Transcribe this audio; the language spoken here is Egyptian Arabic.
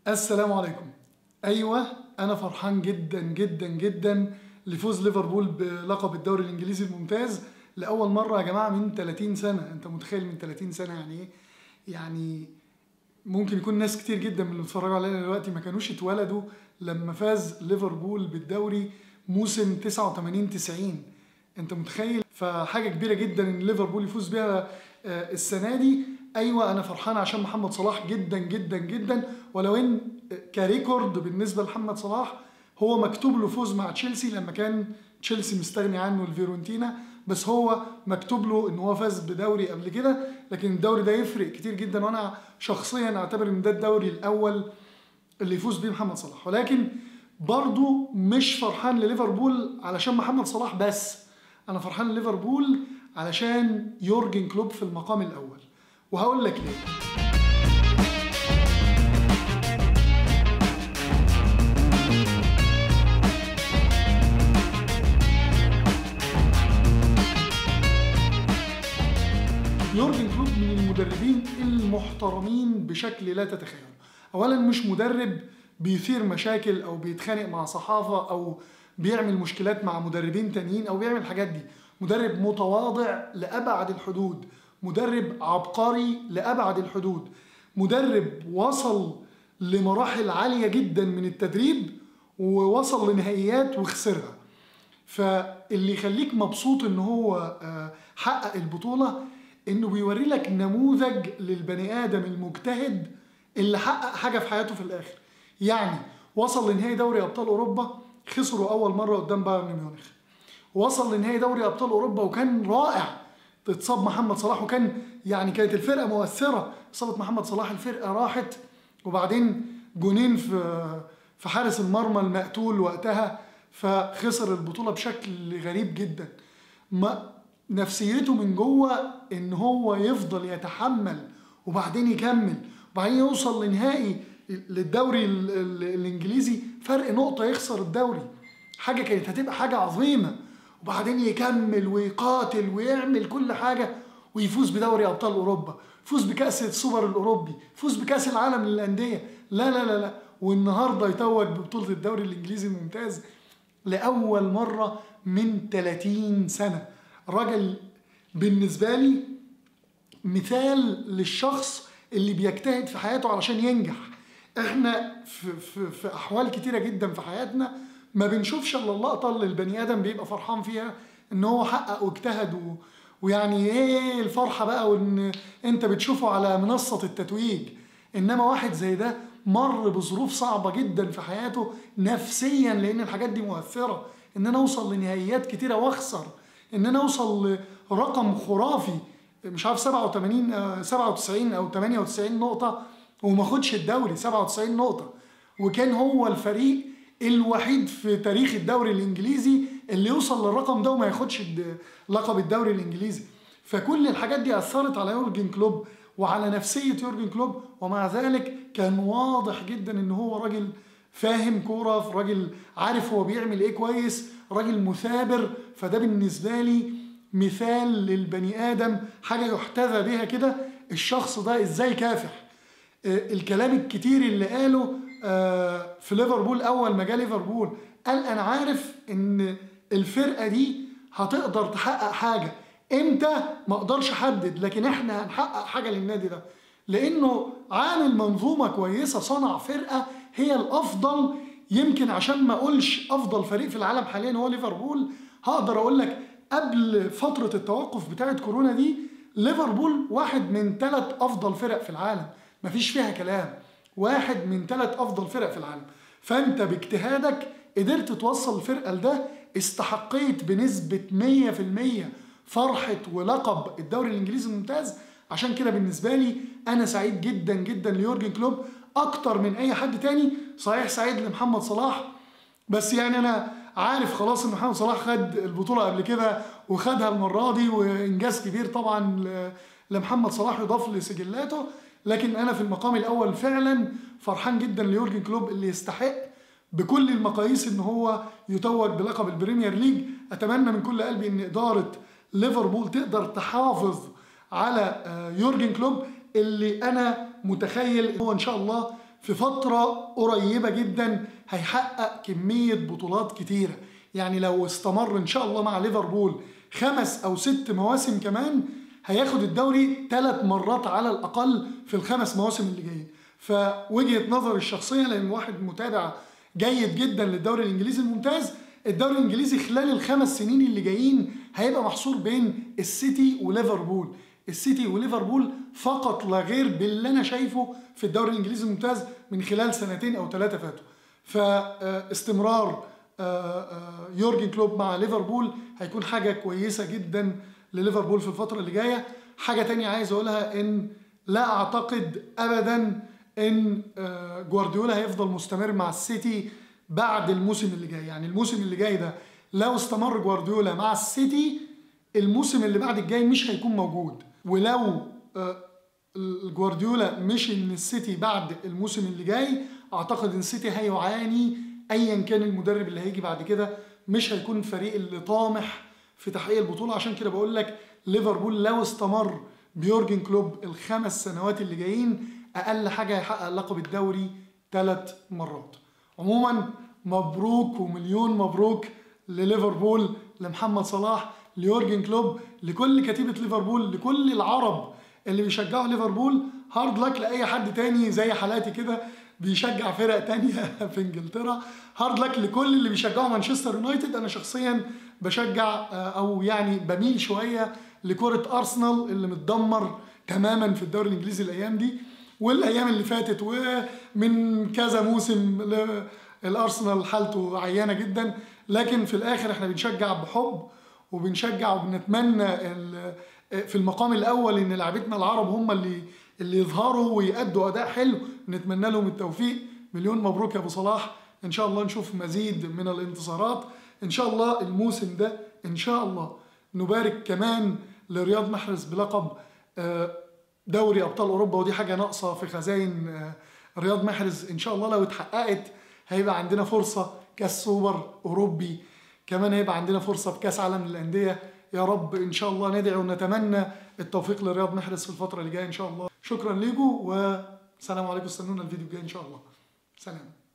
السلام عليكم ايوه انا فرحان جدا جدا جدا لفوز ليفربول بلقب الدوري الانجليزي الممتاز لاول مره يا جماعه من 30 سنه انت متخيل من 30 سنه يعني ايه يعني ممكن يكون ناس كتير جدا من اللي بيتفرجوا علينا دلوقتي ما كانوش اتولدوا لما فاز ليفربول بالدوري موسم 89 90 انت متخيل فحاجه كبيره جدا ان ليفربول يفوز بيها آه، السنه دي ايوه انا فرحان عشان محمد صلاح جدا جدا جدا ولو ان كريكورد بالنسبه لمحمد صلاح هو مكتوب له فوز مع تشيلسي لما كان تشيلسي مستغني عنه الفيرونتينا بس هو مكتوب له ان هو فاز بدوري قبل كده لكن الدوري ده يفرق كتير جدا وانا شخصيا اعتبر ان ده الدوري الاول اللي يفوز بيه محمد صلاح ولكن برضو مش فرحان لليفربول علشان محمد صلاح بس انا فرحان لليفربول علشان يورجن كلوب في المقام الاول وهقول لك ليه يورجن كلوب من المدربين المحترمين بشكل لا تتخيل اولا مش مدرب بيثير مشاكل او بيتخانق مع صحافه او بيعمل مشكلات مع مدربين تانيين او بيعمل الحاجات دي مدرب متواضع لابعد الحدود مدرب عبقري لابعد الحدود مدرب وصل لمراحل عاليه جدا من التدريب ووصل لنهائيات وخسرها فاللي يخليك مبسوط ان هو آه، حقق البطوله انه بيوري لك نموذج للبني ادم المجتهد اللي حقق حاجه في حياته في الاخر يعني وصل لنهائي دوري ابطال اوروبا خسروا اول مره قدام بايرن ميونخ وصل لنهائي دوري ابطال اوروبا وكان رائع اتصاب محمد صلاح وكان يعني كانت الفرقه مؤثره اصابه محمد صلاح الفرقه راحت وبعدين جونين في في حارس المرمى المقتول وقتها فخسر البطوله بشكل غريب جدا ما نفسيته من جوه ان هو يفضل يتحمل وبعدين يكمل وبعدين يوصل لنهائي للدوري ال- ال- الانجليزي فرق نقطه يخسر الدوري حاجه كانت هتبقى حاجه عظيمه وبعدين يكمل ويقاتل ويعمل كل حاجه ويفوز بدوري ابطال اوروبا يفوز بكاس السوبر الاوروبي يفوز بكاس العالم للانديه لا لا لا لا والنهارده يتوج ببطوله الدوري الانجليزي الممتاز لاول مره من 30 سنه راجل بالنسبه لي مثال للشخص اللي بيجتهد في حياته علشان ينجح احنا في, في, في احوال كتيره جدا في حياتنا ما بنشوفش الا اللقطه اللي البني ادم بيبقى فرحان فيها ان هو حقق واجتهد و ويعني ايه الفرحه بقى وان انت بتشوفه على منصه التتويج انما واحد زي ده مر بظروف صعبه جدا في حياته نفسيا لان الحاجات دي مؤثره ان انا اوصل لنهائيات كتيره واخسر ان انا اوصل لرقم خرافي مش عارف 87 آه، 97 او 98 نقطه وما خدش الدوري 97 نقطه وكان هو الفريق الوحيد في تاريخ الدوري الانجليزي اللي يوصل للرقم ده وما ياخدش الد- لقب الدوري الانجليزي فكل الحاجات دي اثرت على يورجن كلوب وعلى نفسيه يورجن كلوب ومع ذلك كان واضح جدا ان هو راجل فاهم كوره راجل عارف هو بيعمل ايه كويس راجل مثابر فده بالنسبه لي مثال للبني ادم حاجه يحتذى بها كده الشخص ده ازاي كافح آه، الكلام الكتير اللي قاله آه، في ليفربول اول ما جه ليفربول قال انا عارف ان الفرقه دي هتقدر تحقق حاجه امتى ما اقدرش احدد لكن احنا هنحقق حاجه للنادي ده لانه عامل منظومه كويسه صنع فرقه هي الافضل يمكن عشان ما اقولش افضل فريق في العالم حاليا هو ليفربول هقدر اقول لك قبل فتره التوقف بتاعه كورونا دي ليفربول واحد من ثلاث افضل فرق في العالم مفيش فيها كلام واحد من ثلاث افضل فرق في العالم فانت باجتهادك قدرت توصل الفرقه لده استحقيت بنسبه 100% فرحه ولقب الدوري الانجليزي الممتاز عشان كده بالنسبه لي انا سعيد جدا جدا ليورجن كلوب اكتر من اي حد تاني صحيح سعيد لمحمد صلاح بس يعني انا عارف خلاص ان محمد صلاح خد البطوله قبل كده وخدها المره دي وانجاز كبير طبعا ل- لمحمد صلاح يضاف لسجلاته لكن انا في المقام الاول فعلا فرحان جدا ليورجن كلوب اللي يستحق بكل المقاييس ان هو يتوج بلقب البريمير ليج اتمنى من كل قلبي ان اداره ليفربول تقدر تحافظ على آه، يورجن كلوب اللي انا متخيل إن هو ان شاء الله في فترة قريبة جدا هيحقق كمية بطولات كتيرة يعني لو استمر إن شاء الله مع ليفربول خمس أو ست مواسم كمان هياخد الدوري ثلاث مرات على الأقل في الخمس مواسم اللي جايين فوجهة نظري الشخصية لأن واحد متابع جيد جدا للدوري الإنجليزي الممتاز الدوري الإنجليزي خلال الخمس سنين اللي جايين هيبقى محصور بين السيتي وليفربول السيتي وليفربول فقط لا غير باللي انا شايفه في الدوري الانجليزي الممتاز من خلال سنتين او ثلاثه فاتوا فاستمرار يورجن كلوب مع ليفربول هيكون حاجه كويسه جدا لليفربول في الفتره اللي جايه حاجه تانية عايز اقولها ان لا اعتقد ابدا ان جوارديولا هيفضل مستمر مع السيتي بعد الموسم اللي جاي يعني الموسم اللي جاي ده لو استمر جوارديولا مع السيتي الموسم اللي بعد الجاي مش هيكون موجود ولو جوارديولا مشي من السيتي بعد الموسم اللي جاي اعتقد ان السيتي هيعاني ايا كان المدرب اللي هيجي بعد كده مش هيكون الفريق اللي طامح في تحقيق البطوله عشان كده بقول لك ليفربول لو استمر بيورجن كلوب الخمس سنوات اللي جايين اقل حاجه هيحقق لقب الدوري ثلاث مرات عموما مبروك ومليون مبروك لليفربول لمحمد صلاح ليورجن كلوب لكل كتيبة ليفربول لكل العرب اللي بيشجعوا ليفربول هارد لك لأي حد تاني زي حالاتي كده بيشجع فرق تانية في انجلترا هارد لك لكل اللي بيشجعوا مانشستر يونايتد انا شخصيا بشجع او يعني بميل شوية لكرة ارسنال اللي متدمر تماما في الدوري الانجليزي الايام دي والايام اللي فاتت ومن كذا موسم الارسنال حالته عيانه جدا لكن في الاخر احنا بنشجع بحب وبنشجع وبنتمنى في المقام الاول ان لعيبتنا العرب هم اللي اللي يظهروا ويأدوا اداء حلو نتمنى لهم التوفيق مليون مبروك يا ابو صلاح ان شاء الله نشوف مزيد من الانتصارات ان شاء الله الموسم ده ان شاء الله نبارك كمان لرياض محرز بلقب دوري ابطال اوروبا ودي حاجه ناقصه في خزائن رياض محرز ان شاء الله لو اتحققت هيبقى عندنا فرصه كاس سوبر اوروبي كمان هيبقى عندنا فرصه في كاس عالم للانديه يا رب ان شاء الله ندعي ونتمنى التوفيق لرياض محرز في الفتره اللي جايه ان شاء الله شكرا ليكم والسلام عليكم استنونا الفيديو الجاي ان شاء الله سلام